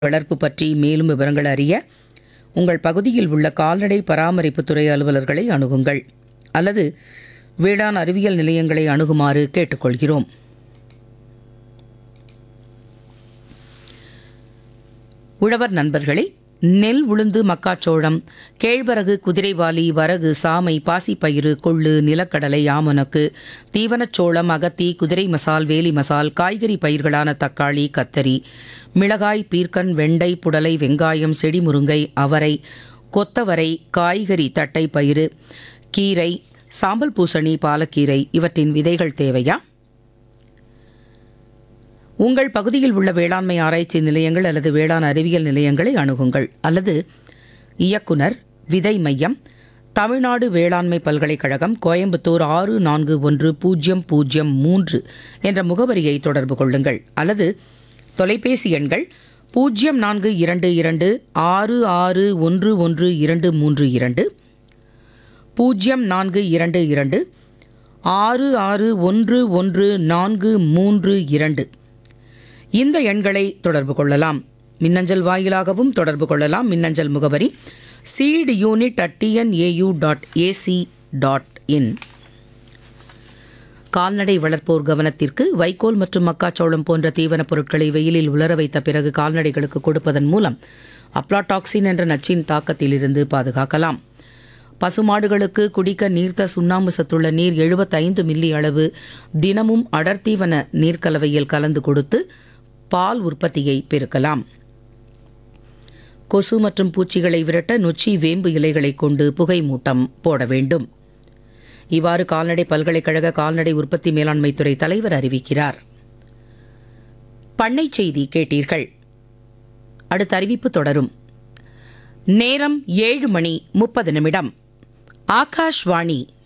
வளர்ப்பு பற்றி மேலும் விவரங்கள் அறிய உங்கள் பகுதியில் உள்ள கால்நடை பராமரிப்புத் துறை அலுவலர்களை அணுகுங்கள் அல்லது வேளாண் அறிவியல் நிலையங்களை அணுகுமாறு கேட்டுக்கொள்கிறோம் உழவர் நண்பர்களே நெல் உளுந்து மக்காச்சோளம் கேழ்வரகு குதிரைவாலி வரகு சாமை பாசிப்பயிறு கொள்ளு நிலக்கடலை ஆமணக்கு தீவனச்சோளம் அகத்தி குதிரை மசால் வேலி மசால் காய்கறி பயிர்களான தக்காளி கத்தரி மிளகாய் பீர்க்கன் வெண்டை புடலை வெங்காயம் செடி முருங்கை அவரை கொத்தவரை காய்கறி தட்டை பயிறு கீரை சாம்பல் பூசணி பாலக்கீரை இவற்றின் விதைகள் தேவையா உங்கள் பகுதியில் உள்ள வேளாண்மை ஆராய்ச்சி நிலையங்கள் அல்லது வேளாண் அறிவியல் நிலையங்களை அணுகுங்கள் அல்லது இயக்குனர் விதை மையம் தமிழ்நாடு வேளாண்மை பல்கலைக்கழகம் கோயம்புத்தூர் ஆறு நான்கு ஒன்று பூஜ்ஜியம் பூஜ்ஜியம் மூன்று என்ற முகவரியை தொடர்பு கொள்ளுங்கள் அல்லது தொலைபேசி எண்கள் பூஜ்ஜியம் நான்கு இரண்டு இரண்டு ஆறு ஆறு ஒன்று ஒன்று இரண்டு மூன்று இரண்டு பூஜ்ஜியம் நான்கு இரண்டு இரண்டு ஆறு ஆறு ஒன்று ஒன்று நான்கு மூன்று இரண்டு இந்த எண்களை தொடர்பு கொள்ளலாம் மின்னஞ்சல் வாயிலாகவும் தொடர்பு கொள்ளலாம் மின்னஞ்சல் முகவரி seed unit at TNAU dot AC dot in கால்நடை வளர்ப்போர் கவனத்திற்கு வைக்கோல் மற்றும் மக்காச்சோளம் போன்ற தீவனப் பொருட்களை வெயிலில் உலர வைத்த பிறகு கால்நடைகளுக்கு கொடுப்பதன் மூலம் அப்ளாடாக்சின் என்ற நச்சின் தாக்கத்திலிருந்து பாதுகாக்கலாம் பசுமாடுகளுக்கு குடிக்க நீர்த்த சுண்ணாம்பு சத்துள்ள நீர் 75 மில்லி அளவு தினமும் அடர்த்தீவன நீர்க்கலவையில் கலந்து கொடுத்து பால் உற்பத்தியை பெருக்கலாம் கொசு மற்றும் பூச்சிகளை விரட்ட நொச்சி வேம்பு இலைகளை கொண்டு புகை மூட்டம் போட வேண்டும் இவ்வாறு கால்நடை பல்கலைக்கழக கால்நடை உற்பத்தி மேலாண்மை துறை தலைவர் அறிவிக்கிறார் பண்ணை செய்தி கேட்டீர்கள் அடுத்த அறிவிப்பு தொடரும் நேரம் ஏழு மணி முப்பது நிமிடம் ஆகாஷ்வாணி